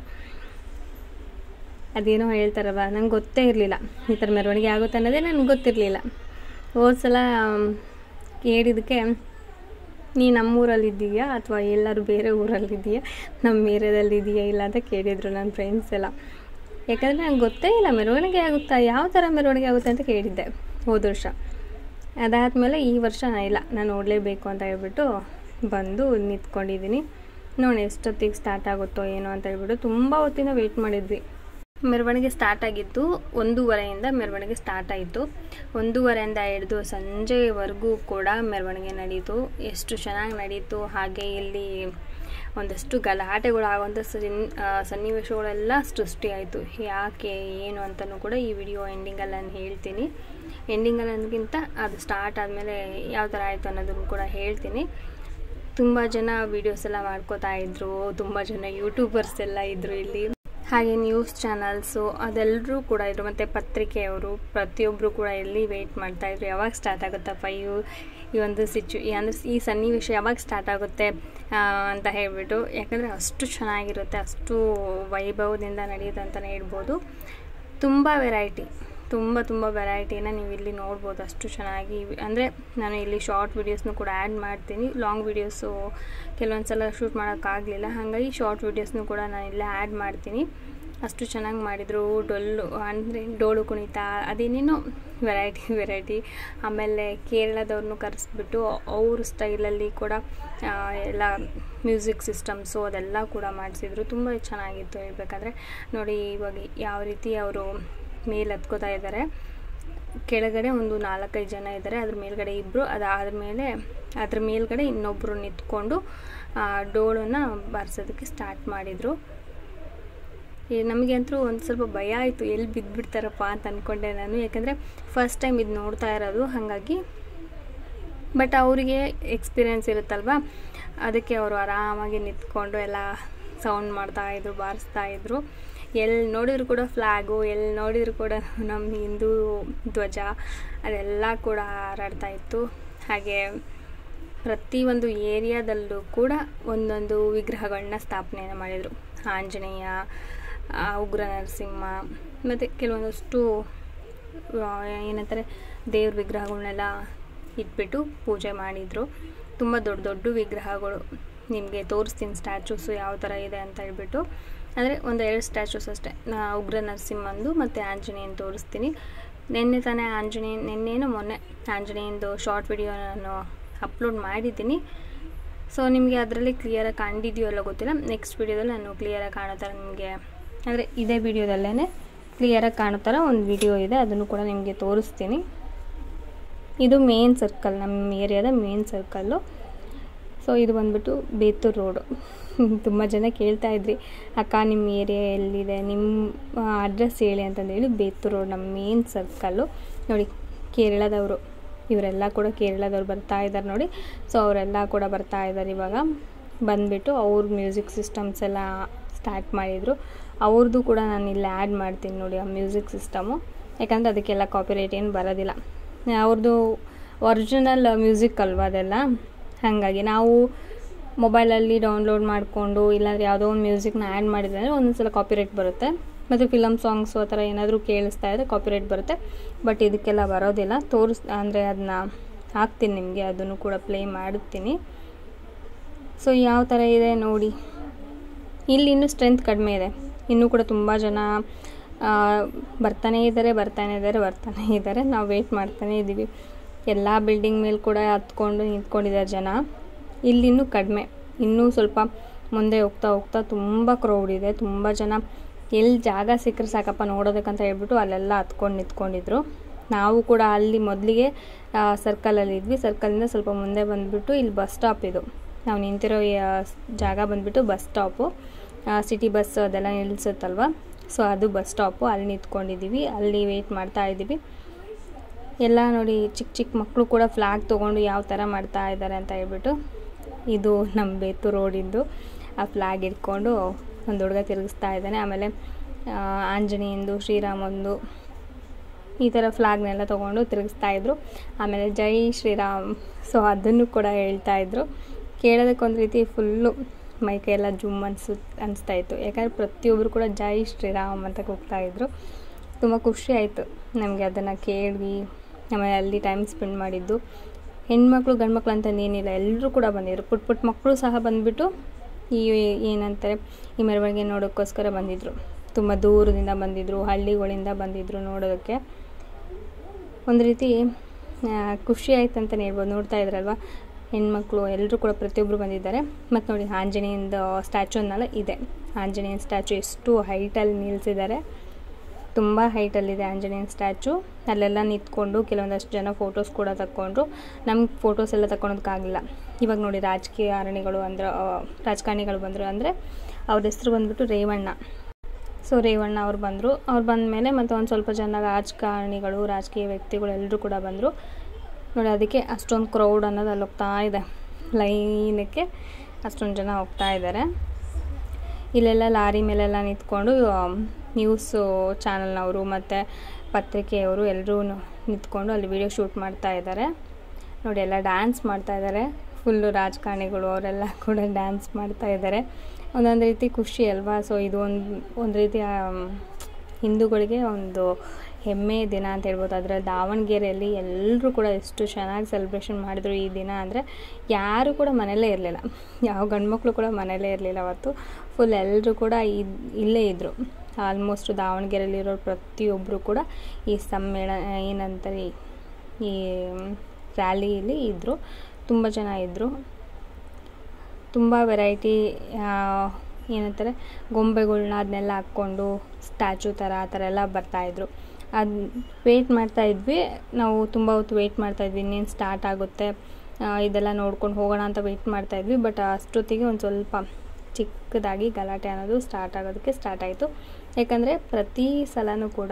ಅದೇನೋ ಹೇಳ್ತಾರಲ್ವ ನಂಗೆ ಗೊತ್ತೇ ಇರಲಿಲ್ಲ ಈ ಥರ ಮೆರವಣಿಗೆ ಆಗುತ್ತೆ ಅನ್ನೋದೇ ನನಗೆ ಗೊತ್ತಿರಲಿಲ್ಲ ಹೋದ ಸಲ ಕೇಳಿದ್ದಕ್ಕೆ ನೀ ನಮ್ಮೂರಲ್ಲಿದ್ದೀಯಾ ಅಥವಾ ಎಲ್ಲರೂ ಬೇರೆ ಊರಲ್ಲಿದ್ದೀಯಾ ನಮ್ಮ ಏರಿಯಾದಲ್ಲಿ ಇದೆಯಾ ಇಲ್ಲ ಅಂತ ಕೇಳಿದರು ನನ್ನ ಫ್ರೆಂಡ್ಸ್ ಎಲ್ಲ ಯಾಕಂದರೆ ನಂಗೆ ಗೊತ್ತೇ ಇಲ್ಲ ಮೆರವಣಿಗೆ ಆಗುತ್ತಾ ಯಾವ ಥರ ಮೆರವಣಿಗೆ ಆಗುತ್ತೆ ಅಂತ ಕೇಳಿದ್ದೆ ಹೋದ ವರ್ಷ ಅದಾದಮೇಲೆ ಈ ವರ್ಷ ಇಲ್ಲ ನಾನು ನೋಡಲೇಬೇಕು ಅಂತ ಹೇಳ್ಬಿಟ್ಟು ಬಂದು ನಿಂತ್ಕೊಂಡಿದ್ದೀನಿ ನೋಡಿ ಎಷ್ಟೊತ್ತಿಗೆ ಸ್ಟಾರ್ಟ್ ಆಗುತ್ತೋ ಏನೋ ಅಂತ ಹೇಳ್ಬಿಟ್ಟು ತುಂಬ ಹೊತ್ತಿನ ವೆಯ್ಟ್ ಮಾಡಿದ್ವಿ ಮೆರವಣಿಗೆ ಸ್ಟಾರ್ಟ್ ಆಗಿದ್ದು ಒಂದೂವರೆಯಿಂದ ಮೆರವಣಿಗೆ ಸ್ಟಾರ್ಟ್ ಆಯಿತು ಒಂದೂವರೆಯಿಂದ ಹಿಡಿದು ಸಂಜೆವರೆಗೂ ಕೂಡ ಮೆರವಣಿಗೆ ನಡೀತು ಎಷ್ಟು ಚೆನ್ನಾಗಿ ನಡೀತು ಹಾಗೆ ಇಲ್ಲಿ ಒಂದಷ್ಟು ಗಲಾಟೆಗಳು ಆಗುವಂಥ ಸನ್ ಸನ್ನಿವೇಶಗಳೆಲ್ಲ ಸೃಷ್ಟಿಯಾಯಿತು ಯಾಕೆ ಏನು ಅಂತಲೂ ಕೂಡ ಈ ವಿಡಿಯೋ ಎಂಡಿಂಗಲ್ಲಿ ನಾನು ಹೇಳ್ತೀನಿ ಎಂಡಿಂಗಲ್ಲಿ ಅನ್ನೋದಕ್ಕಿಂತ ಅದು ಸ್ಟಾರ್ಟ್ ಆದಮೇಲೆ ಯಾವ ಥರ ಆಯಿತು ಅನ್ನೋದನ್ನು ಕೂಡ ಹೇಳ್ತೀನಿ ತುಂಬ ಜನ ವೀಡಿಯೋಸ್ ಎಲ್ಲ ಮಾಡ್ಕೋತಾ ಇದ್ರು ತುಂಬ ಜನ ಯೂಟ್ಯೂಬರ್ಸ್ ಎಲ್ಲ ಇದ್ದರು ಇಲ್ಲಿ ಹಾಗೆ ನ್ಯೂಸ್ ಚಾನಲ್ಸು ಅದೆಲ್ಲರೂ ಕೂಡ ಇದ್ರು ಮತ್ತು ಪತ್ರಿಕೆಯವರು ಪ್ರತಿಯೊಬ್ಬರು ಕೂಡ ಇಲ್ಲಿ ವೆಯ್ಟ್ ಮಾಡ್ತಾಯಿದ್ರು ಯಾವಾಗ ಸ್ಟಾರ್ಟ್ ಆಗುತ್ತಪ್ಪ ಇವು ಈ ಒಂದು ಸಿಚು ಅಂದರೆ ಈ ಸನ್ನಿವೇಶ ಯಾವಾಗ ಸ್ಟಾರ್ಟ್ ಆಗುತ್ತೆ ಅಂತ ಹೇಳಿಬಿಟ್ಟು ಯಾಕಂದರೆ ಅಷ್ಟು ಚೆನ್ನಾಗಿರುತ್ತೆ ಅಷ್ಟು ವೈಭವದಿಂದ ನಡೆಯುತ್ತೆ ಅಂತಲೇ ಹೇಳ್ಬೋದು ತುಂಬ ವೆರೈಟಿ ತುಂಬ ತುಂಬ ವೆರೈಟಿನ ನೀವು ಇಲ್ಲಿ ನೋಡ್ಬೋದು ಅಷ್ಟು ಚೆನ್ನಾಗಿ ಅಂದರೆ ನಾನು ಇಲ್ಲಿ ಶಾರ್ಟ್ ವೀಡಿಯೋಸ್ನು ಕೂಡ ಆ್ಯಡ್ ಮಾಡ್ತೀನಿ ಲಾಂಗ್ ವೀಡಿಯೋಸು ಕೆಲವೊಂದು ಸಲ ಶೂಟ್ ಮಾಡೋಕ್ಕಾಗಲಿಲ್ಲ ಹಾಗಾಗಿ ಶಾರ್ಟ್ ವೀಡಿಯೋಸ್ನು ಕೂಡ ನಾನು ಇಲ್ಲೇ ಆ್ಯಡ್ ಮಾಡ್ತೀನಿ ಅಷ್ಟು ಚೆನ್ನಾಗಿ ಮಾಡಿದರು ಡೊಳ್ಳು ಅಂದರೆ ಡೋಳು ಕುಣಿತ ಅದೇನೇನೋ ವೆರೈಟಿ ವೆರೈಟಿ ಆಮೇಲೆ ಕೇರಳದವ್ರನ್ನೂ ಕರೆಸ್ಬಿಟ್ಟು ಅವ್ರ ಸ್ಟೈಲಲ್ಲಿ ಕೂಡ ಎಲ್ಲ ಮ್ಯೂಸಿಕ್ ಸಿಸ್ಟಮ್ಸು ಅದೆಲ್ಲ ಕೂಡ ಮಾಡಿಸಿದ್ರು ತುಂಬ ಚೆನ್ನಾಗಿತ್ತು ಹೇಳ್ಬೇಕಂದ್ರೆ ನೋಡಿ ಇವಾಗ ಯಾವ ರೀತಿ ಅವರು ಮೇಲೆ ಹತ್ಕೋತಾ ಇದ್ದಾರೆ ಕೆಳಗಡೆ ಒಂದು ನಾಲ್ಕೈದು ಜನ ಇದ್ದಾರೆ ಅದ್ರ ಮೇಲ್ಗಡೆ ಇಬ್ಬರು ಅದಾದ ಮೇಲೆ ಅದ್ರ ಮೇಲ್ಗಡೆ ಇನ್ನೊಬ್ಬರು ನಿಂತ್ಕೊಂಡು ಡೋಳನ್ನು ಬಾರಿಸೋದಕ್ಕೆ ಸ್ಟಾರ್ಟ್ ಮಾಡಿದರು ನಮಗೆ ಅಂತೂ ಒಂದು ಸ್ವಲ್ಪ ಭಯ ಆಯಿತು ಎಲ್ಲಿ ಬಿದ್ದುಬಿಡ್ತಾರಪ್ಪ ಅಂತ ಅಂದ್ಕೊಂಡೆ ನಾನು ಯಾಕಂದರೆ ಫಸ್ಟ್ ಟೈಮ್ ಇದು ನೋಡ್ತಾ ಇರೋದು ಹಾಗಾಗಿ ಬಟ್ ಅವರಿಗೆ ಎಕ್ಸ್ಪೀರಿಯೆನ್ಸ್ ಇರುತ್ತಲ್ವ ಅದಕ್ಕೆ ಅವರು ಆರಾಮಾಗಿ ನಿಂತ್ಕೊಂಡು ಎಲ್ಲ ಸೌಂಡ್ ಮಾಡ್ತಾಯಿದ್ರು ಬಾರಿಸ್ತಾಯಿದ್ರು ಎಲ್ಲಿ ನೋಡಿದ್ರು ಕೂಡ ಫ್ಲ್ಯಾಗು ಎಲ್ಲಿ ನೋಡಿದ್ರು ಕೂಡ ನಮ್ಮ ಹಿಂದೂ ಧ್ವಜ ಅದೆಲ್ಲ ಕೂಡ ಹಾರಾಡ್ತಾ ಇತ್ತು ಹಾಗೆ ಪ್ರತಿಯೊಂದು ಏರಿಯಾದಲ್ಲೂ ಕೂಡ ಒಂದೊಂದು ವಿಗ್ರಹಗಳನ್ನ ಸ್ಥಾಪನೆಯನ್ನು ಮಾಡಿದರು ಆಂಜನೇಯ ಉಗ್ರ ನರಸಿಂಹ ಮತ್ತು ಕೆಲವೊಂದಷ್ಟು ಏನಂತಾರೆ ದೇವ್ರ ವಿಗ್ರಹಗಳನ್ನೆಲ್ಲ ಇಟ್ಬಿಟ್ಟು ಪೂಜೆ ಮಾಡಿದರು ತುಂಬ ದೊಡ್ಡ ದೊಡ್ಡ ವಿಗ್ರಹಗಳು ನಿಮಗೆ ತೋರಿಸ್ತೀನಿ ಸ್ಟ್ಯಾಚೂಸು ಯಾವ ಥರ ಇದೆ ಅಂತ ಹೇಳ್ಬಿಟ್ಟು ಅಂದರೆ ಒಂದು ಎರಡು ಸ್ಟ್ಯಾಚೂಸ್ ಅಷ್ಟೇ ನಾ ಉಗ್ರ ನರಸಿಂಹಂದು ಮತ್ತು ಆಂಜನೇಯನ ತೋರಿಸ್ತೀನಿ ನಿನ್ನೆ ತಾನೇ ಆಂಜನೇಯ ನಿನ್ನೇನು ಮೊನ್ನೆ ಆಂಜನೇಯಂದು ಶಾರ್ಟ್ ವಿಡಿಯೋ ನಾನು ಅಪ್ಲೋಡ್ ಮಾಡಿದ್ದೀನಿ ಸೊ ನಿಮಗೆ ಅದರಲ್ಲಿ ಕ್ಲಿಯರಾಗಿ ಕಂಡಿದೆಯೋ ಅಲ್ಲ ಗೊತ್ತಿಲ್ಲ ನೆಕ್ಸ್ಟ್ ವಿಡಿಯೋದಲ್ಲಿ ನಾನು ಕ್ಲಿಯರಾಗಿ ಕಾಣೋ ಥರ ನಿಮಗೆ ಅಂದರೆ ಇದೇ ವಿಡಿಯೋದಲ್ಲೇ ಕ್ಲಿಯರಾಗಿ ಕಾಣೋ ಥರ ಒಂದು ವಿಡಿಯೋ ಇದೆ ಅದನ್ನು ಕೂಡ ನಿಮಗೆ ತೋರಿಸ್ತೀನಿ ಇದು ಮೇನ್ ಸರ್ಕಲ್ ನಮ್ಮ ಏರಿಯಾದ ಮೇನ್ ಸರ್ಕಲ್ಲು ಸೊ ಇದು ಬಂದ್ಬಿಟ್ಟು ಬೇತೂರು ರೋಡು ತುಂಬ ಜನ ಕೇಳ್ತಾ ಇದ್ರಿ ಅಕ್ಕ ನಿಮ್ಮ ಏರಿಯಾ ಎಲ್ಲಿದೆ ನಿಮ್ಮ ಅಡ್ರೆಸ್ ಹೇಳಿ ಅಂತಂದೇಳಿ ಬೇತೂರು ರೋಡ್ ನಮ್ಮ ಮೇನ್ ಸರ್ಕಲ್ಲು ನೋಡಿ ಕೇರಳದವರು ಇವರೆಲ್ಲ ಕೂಡ ಕೇರಳದವ್ರು ಬರ್ತಾ ಇದ್ದಾರೆ ನೋಡಿ ಸೊ ಅವರೆಲ್ಲ ಕೂಡ ಬರ್ತಾ ಇದ್ದಾರೆ ಇವಾಗ ಬಂದುಬಿಟ್ಟು ಅವ್ರ ಮ್ಯೂಸಿಕ್ ಸಿಸ್ಟಮ್ಸ್ ಎಲ್ಲ ಸ್ಟಾರ್ಟ್ ಮಾಡಿದರು ಅವ್ರದ್ದು ಕೂಡ ನಾನು ಇಲ್ಲಿ ಆ್ಯಡ್ ಮಾಡ್ತೀನಿ ನೋಡಿ ಆ ಮ್ಯೂಸಿಕ್ ಸಿಸ್ಟಮು ಯಾಕಂದರೆ ಅದಕ್ಕೆಲ್ಲ ಕಾಪಿರೈಟ್ ಏನು ಬರೋದಿಲ್ಲ ಅವ್ರದ್ದು ಒರಿಜಿನಲ್ ಮ್ಯೂಸಿಕ್ ಅಲ್ವಾ ಅದೆಲ್ಲ ಹಾಗಾಗಿ ನಾವು ಮೊಬೈಲಲ್ಲಿ ಡೌನ್ಲೋಡ್ ಮಾಡಿಕೊಂಡು ಇಲ್ಲಾಂದ್ರೆ ಯಾವುದೋ ಒಂದು ಮ್ಯೂಸಿಕ್ನ ಆ್ಯಡ್ ಮಾಡಿದ್ರೆ ಅಂದರೆ ಒಂದೊಂದು ಸಲ ಕಾಪಿರೈಟ್ ಬರುತ್ತೆ ಮತ್ತು ಫಿಲಮ್ ಸಾಂಗ್ಸು ಆ ಥರ ಏನಾದರೂ ಕೇಳಿಸ್ತಾ ಇದ್ದರೆ ಕಾಪಿರೈಟ್ ಬರುತ್ತೆ ಬಟ್ ಇದಕ್ಕೆಲ್ಲ ಬರೋದಿಲ್ಲ ತೋರಿಸ್ ಅಂದರೆ ಅದನ್ನ ಹಾಕ್ತೀನಿ ನಿಮಗೆ ಅದನ್ನು ಕೂಡ ಪ್ಲೇ ಮಾಡುತ್ತೀನಿ ಸೊ ಯಾವ ಥರ ಇದೆ ನೋಡಿ ಇಲ್ಲಿ ಇನ್ನೂ ಸ್ಟ್ರೆಂತ್ ಕಡಿಮೆ ಇದೆ ಇನ್ನೂ ಕೂಡ ತುಂಬ ಜನ ಬರ್ತಾನೇ ಇದ್ದಾರೆ ಬರ್ತಾನೆ ಇದ್ದಾರೆ ಬರ್ತಾನೆ ಇದ್ದಾರೆ ನಾವು ವೆಯ್ಟ್ ಮಾಡ್ತಾನೇ ಇದ್ದೀವಿ ಎಲ್ಲ ಬಿಲ್ಡಿಂಗ್ ಮೇಲೆ ಕೂಡ ಹತ್ಕೊಂಡು ನಿಂತ್ಕೊಂಡಿದ್ದಾರೆ ಜನ ಇಲ್ಲಿನ್ನೂ ಕಡಿಮೆ ಇನ್ನೂ ಸ್ವಲ್ಪ ಮುಂದೆ ಹೋಗ್ತಾ ಹೋಗ್ತಾ ತುಂಬ ಕ್ರೌಡ್ ಇದೆ ತುಂಬ ಜನ ಎಲ್ಲಿ ಜಾಗ ಸಿಕ್ಕರೆ ಸಾಕಪ್ಪ ನೋಡೋದಕ್ಕಂತ ಹೇಳ್ಬಿಟ್ಟು ಅಲ್ಲೆಲ್ಲ ಹತ್ಕೊಂಡು ನಿಂತ್ಕೊಂಡಿದ್ರು ನಾವು ಕೂಡ ಅಲ್ಲಿ ಮೊದಲಿಗೆ ಸರ್ಕಲಲ್ಲಿ ಇದ್ವಿ ಸರ್ಕಲಿಂದ ಸ್ವಲ್ಪ ಮುಂದೆ ಬಂದುಬಿಟ್ಟು ಇಲ್ಲಿ ಬಸ್ ಸ್ಟಾಪ್ ಇದು ನಾವು ನಿಂತಿರೋ ಜಾಗ ಬಂದುಬಿಟ್ಟು ಬಸ್ ಸ್ಟಾಪು ಸಿಟಿ ಬಸ್ ಅದೆಲ್ಲ ನಿಲ್ಲಿಸುತ್ತಲ್ವ ಸೊ ಅದು ಬಸ್ ಸ್ಟಾಪು ಅಲ್ಲಿ ನಿಂತ್ಕೊಂಡಿದ್ದೀವಿ ಅಲ್ಲಿ ವೆಯ್ಟ್ ಮಾಡ್ತಾ ಇದ್ದೀವಿ ಎಲ್ಲ ನೋಡಿ ಚಿಕ್ಕ ಚಿಕ್ಕ ಮಕ್ಕಳು ಕೂಡ ಫ್ಲ್ಯಾಗ್ ತೊಗೊಂಡು ಯಾವ ಥರ ಮಾಡ್ತಾ ಇದ್ದಾರೆ ಅಂತ ಹೇಳ್ಬಿಟ್ಟು ಇದು ನಮ್ಮ ಬೇತು ರೋಡಿಂದು ಆ ಫ್ಲ್ಯಾಗ್ ಇಟ್ಕೊಂಡು ಒಂದು ಹುಡುಗ ತಿರುಗಿಸ್ತಾ ಇದ್ದಾನೆ ಆಮೇಲೆ ಆಂಜನೇಯಂದು ಶ್ರೀರಾಮಂದು ಈ ಥರ ಫ್ಲಾಗ್ನೆಲ್ಲ ತೊಗೊಂಡು ತಿರುಗಿಸ್ತಾ ಇದ್ರು ಆಮೇಲೆ ಜೈ ಶ್ರೀರಾಮ್ ಸೊ ಅದನ್ನು ಕೂಡ ಹೇಳ್ತಾ ಇದ್ರು ಕೇಳೋದಕ್ಕೆ ಒಂದು ರೀತಿ ಫುಲ್ಲು ಮೈಕೈಯೆಲ್ಲ ಜುಮ್ ಅನ್ಸು ಅನಿಸ್ತಾ ಇತ್ತು ಯಾಕಂದರೆ ಪ್ರತಿಯೊಬ್ಬರು ಕೂಡ ಜೈ ಶ್ರೀರಾಮ್ ಅಂತ ಕೂಗ್ತಾ ಇದ್ರು ತುಂಬ ಖುಷಿ ಆಯಿತು ನಮಗೆ ಅದನ್ನು ಕೇಳಿ ಆಮೇಲೆ ಅಲ್ಲಿ ಟೈಮ್ ಸ್ಪೆಂಡ್ ಮಾಡಿದ್ದು ಹೆಣ್ಮಕ್ಳು ಗಂಡ್ಮಕ್ಳು ಅಂತ ಏನಿಲ್ಲ ಎಲ್ಲರೂ ಕೂಡ ಬಂದಿದ್ರು ಪುಟ್ಟ ಪುಟ್ಟ ಮಕ್ಕಳು ಸಹ ಬಂದುಬಿಟ್ಟು ಈ ಏನಂತಾರೆ ಈ ಮೆರವಣಿಗೆ ನೋಡೋಕ್ಕೋಸ್ಕರ ಬಂದಿದ್ದರು ತುಂಬ ದೂರದಿಂದ ಬಂದಿದ್ದರು ಹಳ್ಳಿಗಳಿಂದ ಬಂದಿದ್ದರು ನೋಡೋದಕ್ಕೆ ಒಂದು ರೀತಿ ಖುಷಿ ಆಯ್ತು ಅಂತಲೇ ಹೇಳ್ಬೋದು ನೋಡ್ತಾ ಇದ್ರಲ್ವ ಹೆಣ್ಮಕ್ಳು ಎಲ್ಲರೂ ಕೂಡ ಪ್ರತಿಯೊಬ್ಬರು ಬಂದಿದ್ದಾರೆ ಮತ್ತು ನೋಡಿ ಆಂಜನೇಯಂದು ಸ್ಟ್ಯಾಚು ಅನ್ನಲ್ಲ ಇದೆ ಆಂಜನೇಯನ ಸ್ಟ್ಯಾಚು ಎಷ್ಟು ಹೈಟಲ್ಲಿ ನಿಲ್ಲಿಸಿದ್ದಾರೆ ತುಂಬ ಹೈಟಲ್ಲಿದೆ ಆಂಜನೇಯನ ಸ್ಟ್ಯಾಚು ಅಲ್ಲೆಲ್ಲ ನಿಂತ್ಕೊಂಡು ಕೆಲವೊಂದಷ್ಟು ಜನ ಫೋಟೋಸ್ ಕೂಡ ತಕ್ಕೊಂಡ್ರು ನಮ್ಗೆ ಫೋಟೋಸ್ ಎಲ್ಲ ತಗೊಳೋದಕ್ಕಾಗಿಲ್ಲ ಇವಾಗ ನೋಡಿ ರಾಜಕೀಯಣಿಗಳು ಅಂದ್ರೆ ರಾಜಕಾರಣಿಗಳು ಬಂದರು ಅಂದರೆ ಅವ್ರ ಹೆಸರು ಬಂದ್ಬಿಟ್ಟು ರೇವಣ್ಣ ಸೊ ರೇವಣ್ಣ ಅವ್ರು ಬಂದರು ಅವ್ರು ಬಂದ ಮೇಲೆ ಮತ್ತು ಒಂದು ಸ್ವಲ್ಪ ಜನ ರಾಜಕಾರಣಿಗಳು ರಾಜಕೀಯ ವ್ಯಕ್ತಿಗಳು ಎಲ್ಲರೂ ಕೂಡ ಬಂದರು ನೋಡಿ ಅದಕ್ಕೆ ಅಷ್ಟೊಂದು ಕ್ರೌಡ್ ಅನ್ನೋದು ಅಲ್ಲಿ ಹೋಗ್ತಾ ಇದೆ ಲೈನಕ್ಕೆ ಅಷ್ಟೊಂದು ಜನ ಹೋಗ್ತಾ ಇದ್ದಾರೆ ಇಲ್ಲೆಲ್ಲ ಲಾರಿ ಮೇಲೆಲ್ಲ ನಿಂತ್ಕೊಂಡು ನ್ಯೂಸು ಚಾನಲ್ನವರು ಮತ್ತು ಪತ್ರಿಕೆಯವರು ಎಲ್ಲರೂ ನಿಂತ್ಕೊಂಡು ಅಲ್ಲಿ ವಿಡಿಯೋ ಶೂಟ್ ಮಾಡ್ತಾ ಇದ್ದಾರೆ ನೋಡಿ ಎಲ್ಲ ಡ್ಯಾನ್ಸ್ ಮಾಡ್ತಾ ಇದ್ದಾರೆ ಫುಲ್ಲು ರಾಜಕಾರಣಿಗಳು ಅವರೆಲ್ಲ ಕೂಡ ಡ್ಯಾನ್ಸ್ ಮಾಡ್ತಾ ಇದ್ದಾರೆ ಒಂದೊಂದು ರೀತಿ ಖುಷಿ ಅಲ್ವಾ ಸೊ ಇದು ಒಂದು ಒಂದು ರೀತಿಯ ಹಿಂದೂಗಳಿಗೆ ಒಂದು ಹೆಮ್ಮೆಯ ದಿನ ಅಂತ ಹೇಳ್ಬೋದು ಅದರ ದಾವಣಗೆರೆಯಲ್ಲಿ ಎಲ್ಲರೂ ಕೂಡ ಎಷ್ಟು ಚೆನ್ನಾಗಿ ಸೆಲೆಬ್ರೇಷನ್ ಮಾಡಿದ್ರು ಈ ದಿನ ಅಂದರೆ ಯಾರೂ ಕೂಡ ಮನೆಯಲ್ಲೇ ಇರಲಿಲ್ಲ ಯಾವ ಗಂಡ್ಮಕ್ಳು ಕೂಡ ಮನೆಯಲ್ಲೇ ಇರಲಿಲ್ಲ ಅವತ್ತು ಫುಲ್ ಎಲ್ಲರೂ ಕೂಡ ಇಲ್ಲೇ ಇದ್ದರು ಆಲ್ಮೋಸ್ಟ್ ದಾವಣಗೆರೆಯಲ್ಲಿರೋ ಪ್ರತಿಯೊಬ್ಬರು ಕೂಡ ಈ ಸಮ್ಮೇಳನ ಏನಂತಾರೆ ಈ ರ್ಯಾಲಿಯಲ್ಲಿ ಇದ್ದರು ತುಂಬ ಜನ ಇದ್ದರು ತುಂಬ ವೆರೈಟಿ ಏನಂತಾರೆ ಗೊಂಬೆಗಳ್ನ ಅದನ್ನೆಲ್ಲ ಹಾಕ್ಕೊಂಡು ಸ್ಟ್ಯಾಚು ಥರ ಆ ಥರ ಎಲ್ಲ ಬರ್ತಾಯಿದ್ರು ಅದು ವೆಯ್ಟ್ ಮಾಡ್ತಾಯಿದ್ವಿ ನಾವು ತುಂಬ ಹೊತ್ತು ವೆಯ್ಟ್ ಮಾಡ್ತಾಯಿದ್ವಿ ಇನ್ನೇನು ಸ್ಟಾರ್ಟ್ ಆಗುತ್ತೆ ಇದೆಲ್ಲ ನೋಡ್ಕೊಂಡು ಹೋಗೋಣ ಅಂತ ವೆಯ್ಟ್ ಮಾಡ್ತಾಯಿದ್ವಿ ಬಟ್ ಅಷ್ಟೊತ್ತಿಗೆ ಒಂದು ಸ್ವಲ್ಪ ಚಿಕ್ಕದಾಗಿ ಗಲಾಟೆ ಅನ್ನೋದು ಸ್ಟಾರ್ಟ್ ಆಗೋದಕ್ಕೆ ಸ್ಟಾರ್ಟ್ ಆಯಿತು ಯಾಕಂದರೆ ಪ್ರತಿ ಸಲನೂ ಕೂಡ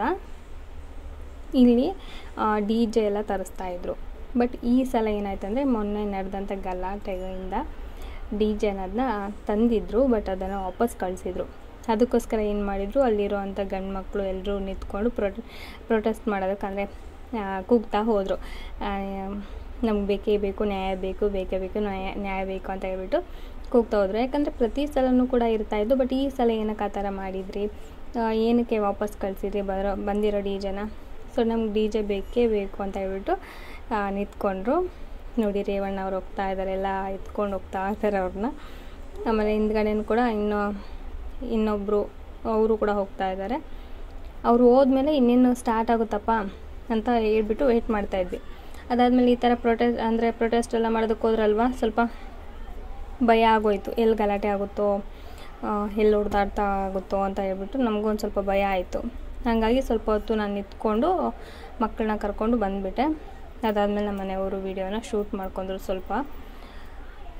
ಇಲ್ಲಿ ಡಿ ಜೆ ಎಲ್ಲ ತರಿಸ್ತಾಯಿದ್ರು ಬಟ್ ಈ ಸಲ ಏನಾಯ್ತು ಅಂದರೆ ಮೊನ್ನೆ ನಡೆದಂಥ ಗಲಾಟೆಯಿಂದ ಡಿ ಜೆ ಅನ್ನೋದನ್ನ ತಂದಿದ್ರು ಬಟ್ ಅದನ್ನು ವಾಪಸ್ ಕಳಿಸಿದ್ರು ಅದಕ್ಕೋಸ್ಕರ ಏನು ಮಾಡಿದರು ಅಲ್ಲಿರೋ ಅಂಥ ಗಂಡು ಮಕ್ಕಳು ಎಲ್ಲರೂ ನಿಂತ್ಕೊಂಡು ಪ್ರೊಟೆ ಪ್ರೊಟೆಸ್ಟ್ ಮಾಡೋದಕ್ಕೆ ಅಂದರೆ ಕೂಗ್ತಾ ಹೋದರು ನಮ್ಗೆ ಬೇಕೇ ಬೇಕು ನ್ಯಾಯ ಬೇಕು ಬೇಕೇ ಬೇಕು ನ್ಯಾಯ ನ್ಯಾಯ ಬೇಕು ಅಂತ ಹೇಳ್ಬಿಟ್ಟು ಕೂಗ್ತಾ ಹೋದರು ಯಾಕಂದರೆ ಪ್ರತಿ ಸಲನೂ ಕೂಡ ಇರ್ತಾಯಿದ್ದು ಬಟ್ ಈ ಸಲ ಏನಕ್ಕೆ ಆ ಥರ ಮಾಡಿದ್ರಿ ಏನಕ್ಕೆ ವಾಪಸ್ ಕಳಿಸಿದ್ರಿ ಬರೋ ಬಂದಿರೋ ಡಿ ಜೆನ ಸೊ ನಮ್ಗೆ ಡಿ ಜೆ ಬೇಕೇ ಬೇಕು ಅಂತ ಹೇಳ್ಬಿಟ್ಟು ನಿಂತ್ಕೊಂಡ್ರು ನೋಡಿ ರೇವಣ್ಣ ಅವ್ರು ಹೋಗ್ತಾ ಇದ್ದಾರೆ ಎಲ್ಲ ಎತ್ಕೊಂಡು ಹೋಗ್ತಾ ಇದ್ದಾರೆ ಅವ್ರನ್ನ ಆಮೇಲೆ ಹಿಂದ್ಗಡೆನೂ ಕೂಡ ಇನ್ನೂ ಇನ್ನೊಬ್ಬರು ಅವರು ಕೂಡ ಹೋಗ್ತಾ ಇದ್ದಾರೆ ಅವರು ಹೋದ್ಮೇಲೆ ಇನ್ನೇನು ಸ್ಟಾರ್ಟ್ ಆಗುತ್ತಪ್ಪ ಅಂತ ಹೇಳ್ಬಿಟ್ಟು ವೆಯ್ಟ್ ಮಾಡ್ತಾಯಿದ್ವಿ ಅದಾದಮೇಲೆ ಈ ಥರ ಪ್ರೊಟೆಸ್ಟ್ ಅಂದರೆ ಪ್ರೊಟೆಸ್ಟ್ ಎಲ್ಲ ಮಾಡೋದಕ್ಕೆ ಹೋದ್ರಲ್ವ ಸ್ವಲ್ಪ ಭಯ ಆಗೋಯ್ತು ಎಲ್ಲಿ ಗಲಾಟೆ ಆಗುತ್ತೋ ಎಲ್ಲಿ ಹೊಡೆದಾಡ್ತಾ ಆಗುತ್ತೋ ಅಂತ ಹೇಳ್ಬಿಟ್ಟು ನಮಗೂ ಒಂದು ಸ್ವಲ್ಪ ಭಯ ಆಯಿತು ಹಾಗಾಗಿ ಸ್ವಲ್ಪ ಹೊತ್ತು ನಾನು ನಿಂತ್ಕೊಂಡು ಮಕ್ಕಳನ್ನ ಕರ್ಕೊಂಡು ಬಂದುಬಿಟ್ಟೆ ಅದಾದಮೇಲೆ ನಮ್ಮ ಮನೆಯವರು ವೀಡಿಯೋನ ಶೂಟ್ ಮಾಡ್ಕೊಂಡ್ರು ಸ್ವಲ್ಪ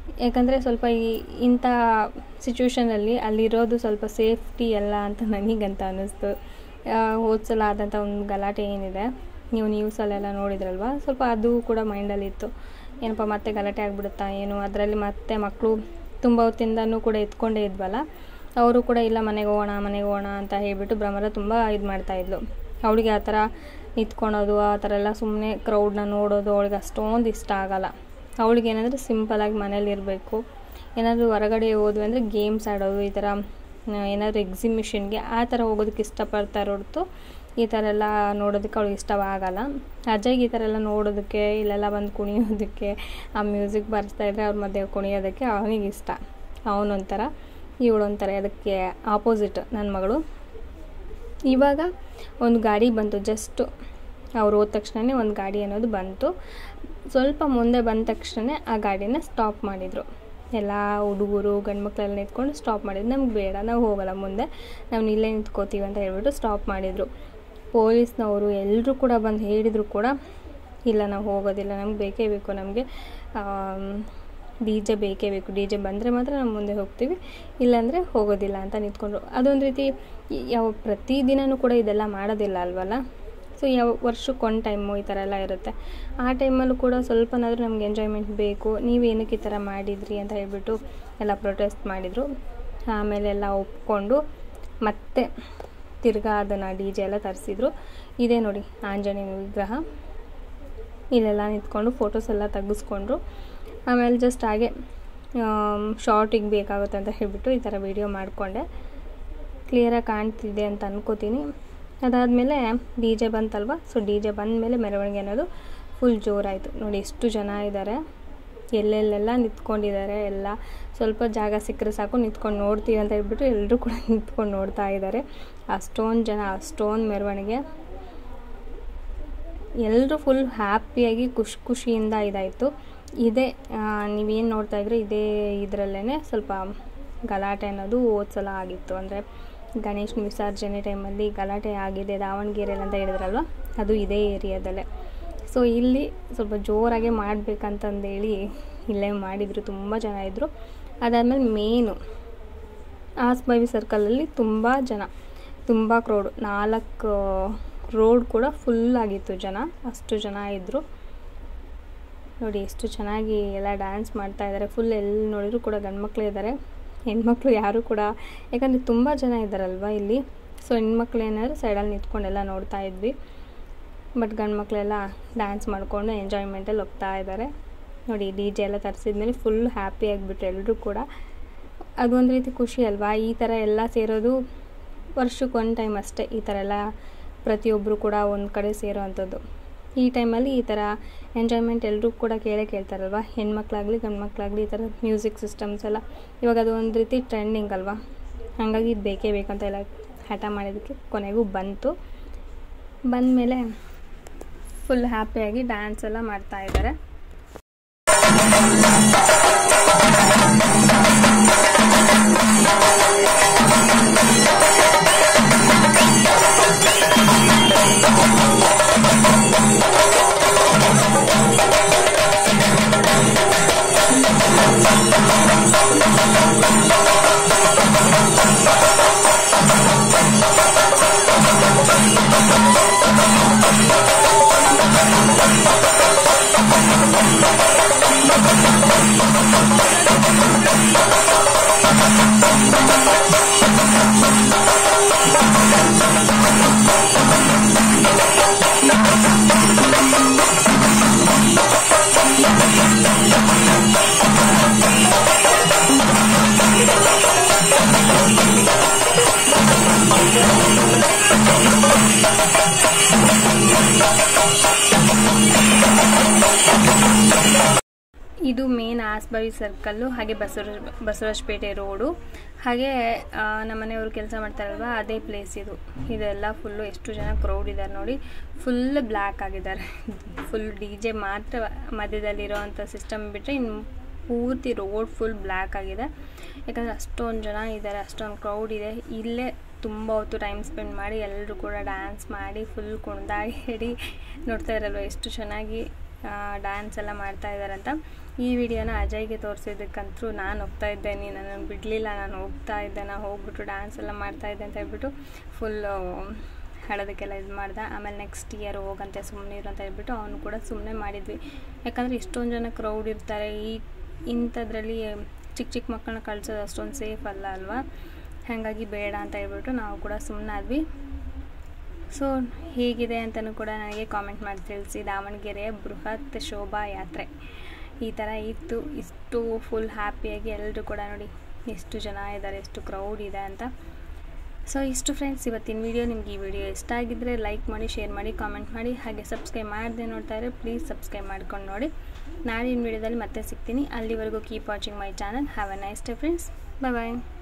ಯಾಕಂದರೆ ಸ್ವಲ್ಪ ಈ ಇಂಥ ಸಿಚುವೇಷನಲ್ಲಿ ಅಲ್ಲಿರೋದು ಸ್ವಲ್ಪ ಸೇಫ್ಟಿ ಎಲ್ಲ ಅಂತ ನನಗಂತ ಅನ್ನಿಸ್ತು ಹೋದ ಸಲ ಆದಂಥ ಒಂದು ಗಲಾಟೆ ಏನಿದೆ ನೀವು ನ್ಯೂಸಲ್ಲೆಲ್ಲ ನೋಡಿದ್ರಲ್ವ ಸ್ವಲ್ಪ ಅದು ಕೂಡ ಮೈಂಡಲ್ಲಿತ್ತು ಏನಪ್ಪ ಮತ್ತೆ ಗಲಾಟೆ ಆಗಿಬಿಡುತ್ತಾ ಏನು ಅದರಲ್ಲಿ ಮತ್ತೆ ಮಕ್ಕಳು ತುಂಬ ಹೊತ್ತಿಂದನೂ ಕೂಡ ಎತ್ಕೊಂಡೇ ಇದ್ವಲ್ಲ ಅವರು ಕೂಡ ಇಲ್ಲ ಮನೆಗೆ ಹೋಗೋಣ ಮನೆಗೆ ಹೋಗೋಣ ಅಂತ ಹೇಳಿಬಿಟ್ಟು ಭ್ರಮರ ತುಂಬ ಇದು ಮಾಡ್ತಾಯಿದ್ಲು ಅವಳಿಗೆ ಆ ಥರ ನಿಂತ್ಕೊಳೋದು ಆ ಥರ ಎಲ್ಲ ಸುಮ್ಮನೆ ಕ್ರೌಡ್ನ ನೋಡೋದು ಅವಳಿಗೆ ಅಷ್ಟೊಂದು ಇಷ್ಟ ಆಗಲ್ಲ ಅವಳಿಗೆ ಏನಂದರೆ ಸಿಂಪಲಾಗಿ ಮನೇಲಿ ಇರಬೇಕು ಏನಾದರೂ ಹೊರಗಡೆ ಹೋದ್ವಿ ಅಂದರೆ ಗೇಮ್ಸ್ ಆಡೋದು ಈ ಥರ ಏನಾದರೂ ಎಕ್ಸಿಬಿಷನ್ಗೆ ಆ ಥರ ಹೋಗೋದಕ್ಕೆ ಇಷ್ಟಪಡ್ತಾರೆ ಹೊರತು ಈ ಥರ ಎಲ್ಲ ನೋಡೋದಕ್ಕೆ ಅವಳಿಗೆ ಇಷ್ಟವಾಗಲ್ಲ ಅಜ್ಜಗೆ ಈ ಥರ ಎಲ್ಲ ನೋಡೋದಕ್ಕೆ ಇಲ್ಲೆಲ್ಲ ಬಂದು ಕುಣಿಯೋದಕ್ಕೆ ಆ ಮ್ಯೂಸಿಕ್ ಬರ್ಸ್ತಾಯಿದ್ರೆ ಅವ್ರ ಮಧ್ಯೆ ಕುಣಿಯೋದಕ್ಕೆ ಅವನಿಗೆ ಇಷ್ಟ ಅವನೊಂಥರ ಇವಳೊಂಥರ ಅದಕ್ಕೆ ಆಪೋಸಿಟ್ ನನ್ನ ಮಗಳು ಇವಾಗ ಒಂದು ಗಾಡಿ ಬಂತು ಜಸ್ಟು ಅವ್ರು ಹೋದ ತಕ್ಷಣವೇ ಒಂದು ಗಾಡಿ ಅನ್ನೋದು ಬಂತು ಸ್ವಲ್ಪ ಮುಂದೆ ಬಂದ ತಕ್ಷಣ ಆ ಗಾಡಿನ ಸ್ಟಾಪ್ ಮಾಡಿದರು ಎಲ್ಲ ಹುಡುಗರು ಗಂಡು ಮಕ್ಕಳೆಲ್ಲ ನಿಂತ್ಕೊಂಡು ಸ್ಟಾಪ್ ಮಾಡಿದ್ರು ನಮ್ಗೆ ಬೇಡ ನಾವು ಹೋಗಲ್ಲ ಮುಂದೆ ನಾವು ಇಲ್ಲೇ ನಿಂತ್ಕೋತೀವಿ ಅಂತ ಹೇಳ್ಬಿಟ್ಟು ಸ್ಟಾಪ್ ಮಾಡಿದರು ಪೊಲೀಸ್ನವರು ಎಲ್ಲರೂ ಕೂಡ ಬಂದು ಹೇಳಿದರು ಕೂಡ ಇಲ್ಲ ನಾವು ಹೋಗೋದಿಲ್ಲ ನಮ್ಗೆ ಬೇಕೇ ಬೇಕು ನಮಗೆ ಡಿ ಜೆ ಬೇಕೇ ಬೇಕು ಡಿ ಜೆ ಬಂದರೆ ಮಾತ್ರ ನಾವು ಮುಂದೆ ಹೋಗ್ತೀವಿ ಇಲ್ಲಾಂದರೆ ಹೋಗೋದಿಲ್ಲ ಅಂತ ನಿಂತ್ಕೊಂಡ್ರು ಅದೊಂದು ರೀತಿ ಯಾವ ಪ್ರತಿದಿನವೂ ಕೂಡ ಇದೆಲ್ಲ ಮಾಡೋದಿಲ್ಲ ಅಲ್ವಲ್ಲ ಸೊ ಯಾವ ವರ್ಷಕ್ಕೊಂದು ಟೈಮು ಈ ಥರ ಎಲ್ಲ ಇರುತ್ತೆ ಆ ಟೈಮಲ್ಲೂ ಕೂಡ ಸ್ವಲ್ಪನಾದರೂ ನಮ್ಗೆ ಎಂಜಾಯ್ಮೆಂಟ್ ಬೇಕು ನೀವೇನಕ್ಕೆ ಈ ಥರ ಮಾಡಿದ್ರಿ ಅಂತ ಹೇಳ್ಬಿಟ್ಟು ಎಲ್ಲ ಪ್ರೊಟೆಸ್ಟ್ ಮಾಡಿದರು ಆಮೇಲೆ ಎಲ್ಲ ಒಪ್ಕೊಂಡು ಮತ್ತೆ ತಿರ್ಗಾ ಅದನ್ನು ಡಿ ಜೆ ಎಲ್ಲ ತರಿಸಿದ್ರು ಇದೇ ನೋಡಿ ಆಂಜನೇಯ ವಿಗ್ರಹ ಇಲ್ಲೆಲ್ಲ ನಿಂತ್ಕೊಂಡು ಫೋಟೋಸ್ ಎಲ್ಲ ತೆಗೆಸ್ಕೊಂಡ್ರು ಆಮೇಲೆ ಜಸ್ಟ್ ಹಾಗೆ ಶಾರ್ಟಿಗೆ ಬೇಕಾಗುತ್ತೆ ಅಂತ ಹೇಳಿಬಿಟ್ಟು ಈ ಥರ ವೀಡಿಯೋ ಮಾಡಿಕೊಂಡೆ ಕ್ಲಿಯರಾಗಿ ಕಾಣ್ತಿದೆ ಅಂತ ಅನ್ಕೋತೀನಿ ಅದಾದಮೇಲೆ ಡಿ ಜೆ ಬಂತಲ್ವ ಸೊ ಡಿ ಜೆ ಬಂದಮೇಲೆ ಮೆರವಣಿಗೆ ಅನ್ನೋದು ಫುಲ್ ಜೋರಾಯಿತು ನೋಡಿ ಎಷ್ಟು ಜನ ಇದ್ದಾರೆ ಎಲ್ಲೆಲ್ಲೆಲ್ಲ ನಿಂತ್ಕೊಂಡಿದ್ದಾರೆ ಎಲ್ಲ ಸ್ವಲ್ಪ ಜಾಗ ಸಿಕ್ಕರೆ ಸಾಕು ನಿಂತ್ಕೊಂಡು ನೋಡ್ತೀವಿ ಅಂತ ಹೇಳ್ಬಿಟ್ಟು ಎಲ್ಲರೂ ಕೂಡ ನಿಂತ್ಕೊಂಡು ನೋಡ್ತಾ ಇದ್ದಾರೆ ಅಷ್ಟೊಂದು ಜನ ಅಷ್ಟೊಂದು ಮೆರವಣಿಗೆ ಎಲ್ಲರೂ ಫುಲ್ ಹ್ಯಾಪಿಯಾಗಿ ಖುಷಿ ಖುಷಿಯಿಂದ ಇದಾಯಿತು ಇದೇ ನೀವೇನು ನೋಡ್ತಾ ಇದ್ರೆ ಇದೇ ಇದರಲ್ಲೇ ಸ್ವಲ್ಪ ಗಲಾಟೆ ಅನ್ನೋದು ಹೋದ ಸಲ ಆಗಿತ್ತು ಅಂದರೆ ಗಣೇಶನ ವಿಸರ್ಜನೆ ಟೈಮಲ್ಲಿ ಗಲಾಟೆ ಆಗಿದೆ ದಾವಣಗೆರೆಯಲ್ಲಿ ಅಂತ ಹೇಳಿದ್ರಲ್ವ ಅದು ಇದೇ ಏರಿಯಾದಲ್ಲೇ ಸೊ ಇಲ್ಲಿ ಸ್ವಲ್ಪ ಜೋರಾಗೆ ಮಾಡಬೇಕಂತಂದೇಳಿ ಇಲ್ಲೇ ಮಾಡಿದರು ತುಂಬ ಜನ ಇದ್ದರು ಅದಾದಮೇಲೆ ಮೇನು ಆಸ್ಬಾವಿ ಸರ್ಕಲಲ್ಲಿ ತುಂಬ ಜನ ತುಂಬ ಕ್ರೌಡು ನಾಲ್ಕು ರೋಡ್ ಕೂಡ ಫುಲ್ ಆಗಿತ್ತು ಜನ ಅಷ್ಟು ಜನ ಇದ್ದರು ನೋಡಿ ಎಷ್ಟು ಚೆನ್ನಾಗಿ ಎಲ್ಲ ಡ್ಯಾನ್ಸ್ ಮಾಡ್ತಾ ಇದ್ದಾರೆ ಫುಲ್ ಎಲ್ಲಿ ನೋಡಿದ್ರು ಕೂಡ ಗಂಡ್ಮಕ್ಳು ಇದ್ದಾರೆ ಹೆಣ್ಮಕ್ಳು ಯಾರೂ ಕೂಡ ಯಾಕಂದರೆ ತುಂಬ ಜನ ಇದ್ದಾರಲ್ವ ಇಲ್ಲಿ ಸೊ ಹೆಣ್ಮಕ್ಳು ಏನಾದ್ರು ಸೈಡಲ್ಲಿ ನಿಂತ್ಕೊಂಡೆಲ್ಲ ನೋಡ್ತಾ ಇದ್ವಿ ಬಟ್ ಗಂಡು ಮಕ್ಕಳೆಲ್ಲ ಡ್ಯಾನ್ಸ್ ಮಾಡಿಕೊಂಡು ಎಂಜಾಯ್ಮೆಂಟಲ್ಲಿ ಹೋಗ್ತಾ ಇದ್ದಾರೆ ನೋಡಿ ಡಿ ಜೆ ಎಲ್ಲ ತರಿಸಿದ್ಮೇಲೆ ಫುಲ್ ಹ್ಯಾಪಿ ಆಗಿಬಿಟ್ರು ಎಲ್ಲರೂ ಕೂಡ ಅದೊಂದು ರೀತಿ ಖುಷಿ ಅಲ್ವಾ ಈ ಥರ ಎಲ್ಲ ಸೇರೋದು ವರ್ಷಕ್ಕೆ ಒಂದು ಟೈಮ್ ಅಷ್ಟೇ ಈ ಥರ ಎಲ್ಲ ಪ್ರತಿಯೊಬ್ಬರು ಕೂಡ ಒಂದು ಕಡೆ ಸೇರೋ ಅಂಥದ್ದು ಈ ಟೈಮಲ್ಲಿ ಈ ಥರ ಎಂಜಾಯ್ಮೆಂಟ್ ಎಲ್ಲರೂ ಕೂಡ ಕೇಳೇ ಕೇಳ್ತಾರಲ್ವ ಹೆಣ್ಮಕ್ಳಾಗಲಿ ಗಂಡು ಮಕ್ಕಳಾಗಲಿ ಈ ಥರ ಮ್ಯೂಸಿಕ್ ಸಿಸ್ಟಮ್ಸ್ ಎಲ್ಲ ಇವಾಗ ಅದು ಒಂದು ರೀತಿ ಟ್ರೆಂಡಿಂಗ್ ಅಲ್ವಾ ಹಾಗಾಗಿ ಇದು ಬೇಕೇ ಬೇಕಂತ ಎಲ್ಲ ಹಠ ಮಾಡಿದ್ದಕ್ಕೆ ಕೊನೆಗೂ ಬಂತು ಬಂದಮೇಲೆ ಫುಲ್ ಹ್ಯಾಪಿಯಾಗಿ ಡ್ಯಾನ್ಸ್ ಎಲ್ಲ ಮಾಡ್ತಾ ಇದ್ದಾರೆ ಇದು ಮೇನ್ ಆಸ್ಬಾವಿ ಸರ್ಕಲ್ಲು ಹಾಗೆ ಬಸವರಾಜ ಬಸವರಾಜಪೇಟೆ ರೋಡು ಹಾಗೆ ಆ, ನಮ್ಮ ಮನೆಯವರು ಕೆಲಸ ಮಾಡ್ತಾರಲ್ವ ಅದೇ ಪ್ಲೇಸ್ ಇದು ಇದೆಲ್ಲ ಫುಲ್ಲು ಎಷ್ಟು ಜನ ಕ್ರೌಡ್ ಇದ್ದಾರೆ ನೋಡಿ ಫುಲ್ ಬ್ಲ್ಯಾಕ್ ಆಗಿದ್ದಾರೆ ಫುಲ್ ಡಿ ಜೆ ಮಾತ್ರ ಮಧ್ಯದಲ್ಲಿರೋ ಅಂಥ ಸಿಸ್ಟಮ್ ಬಿಟ್ಟರೆ ಇನ್ನು ಪೂರ್ತಿ ರೋಡ್ ಫುಲ್ ಬ್ಲ್ಯಾಕ್ ಆಗಿದೆ ಯಾಕಂದರೆ ಅಷ್ಟೊಂದು ಜನ ಇದ್ದಾರೆ ಅಷ್ಟೊಂದು ಕ್ರೌಡ್ ಇದೆ ಇಲ್ಲೇ ತುಂಬ ಹೊತ್ತು ಟೈಮ್ ಸ್ಪೆಂಡ್ ಮಾಡಿ ಎಲ್ಲರೂ ಕೂಡ ಡ್ಯಾನ್ಸ್ ಮಾಡಿ ಫುಲ್ ಕುಣಿದಾಡಿ ನೋಡ್ತಾ ಇರಲ್ವ ಎಷ್ಟು ಚೆನ್ನಾಗಿ ಡ್ಯಾನ್ಸ್ ಎಲ್ಲ ಮಾಡ್ತಾ ಇದ್ದಾರಂತ ಈ ವಿಡಿಯೋನ ಅಜಯ್ಗೆ ತೋರಿಸಿದ್ದಕ್ಕಂತೂ ನಾನು ಹೋಗ್ತಾ ಇದ್ದೆ ನೀನು ನನಗೆ ಬಿಡಲಿಲ್ಲ ನಾನು ಹೋಗ್ತಾ ಇದ್ದೆ ನಾನು ಹೋಗ್ಬಿಟ್ಟು ಡ್ಯಾನ್ಸ್ ಎಲ್ಲ ಮಾಡ್ತಾ ಇದ್ದೆ ಅಂತ ಹೇಳ್ಬಿಟ್ಟು ಫುಲ್ಲು ಹೇಳೋದಕ್ಕೆಲ್ಲ ಇದು ಮಾಡ್ದೆ ಆಮೇಲೆ ನೆಕ್ಸ್ಟ್ ಇಯರ್ ಹೋಗಂತೆ ಸುಮ್ಮನೆ ಇರು ಅಂತ ಹೇಳ್ಬಿಟ್ಟು ಅವನು ಕೂಡ ಸುಮ್ಮನೆ ಮಾಡಿದ್ವಿ ಯಾಕಂದರೆ ಇಷ್ಟೊಂದು ಜನ ಕ್ರೌಡ್ ಇರ್ತಾರೆ ಈ ಇಂಥದ್ರಲ್ಲಿ ಚಿಕ್ಕ ಚಿಕ್ಕ ಮಕ್ಕಳನ್ನ ಕಳ್ಸೋದು ಅಷ್ಟೊಂದು ಸೇಫ್ ಅಲ್ಲ ಅಲ್ವಾ ಹಾಗಾಗಿ ಬೇಡ ಅಂತ ಹೇಳ್ಬಿಟ್ಟು ನಾವು ಕೂಡ ಸುಮ್ಮನಾದ್ವಿ ಸೊ ಹೇಗಿದೆ ಅಂತಲೂ ಕೂಡ ನನಗೆ ಕಾಮೆಂಟ್ ಮಾಡಿ ತಿಳಿಸಿ ದಾವಣಗೆರೆಯ ಬೃಹತ್ ಶೋಭಾ ಯಾತ್ರೆ ಈ ಥರ ಇತ್ತು ಇಷ್ಟು ಫುಲ್ ಹ್ಯಾಪಿಯಾಗಿ ಎಲ್ಲರೂ ಕೂಡ ನೋಡಿ ಎಷ್ಟು ಜನ ಇದ್ದಾರೆ ಎಷ್ಟು ಕ್ರೌಡ್ ಇದೆ ಅಂತ ಸೊ ಇಷ್ಟು ಫ್ರೆಂಡ್ಸ್ ಇವತ್ತಿನ ವಿಡಿಯೋ ನಿಮ್ಗೆ ಈ ವಿಡಿಯೋ ಇಷ್ಟ ಆಗಿದ್ದರೆ ಲೈಕ್ ಮಾಡಿ ಶೇರ್ ಮಾಡಿ ಕಾಮೆಂಟ್ ಮಾಡಿ ಹಾಗೆ ಸಬ್ಸ್ಕ್ರೈಬ್ ಮಾಡದೆ ನೋಡ್ತಾ ಇದ್ದರೆ ಪ್ಲೀಸ್ ಸಬ್ಸ್ಕ್ರೈಬ್ ಮಾಡ್ಕೊಂಡು ನೋಡಿ ನಾಳಿನ ವಿಡಿಯೋದಲ್ಲಿ ಮತ್ತೆ ಸಿಗ್ತೀನಿ ಅಲ್ಲಿವರೆಗೂ keep watching my channel have a nice day friends bye bye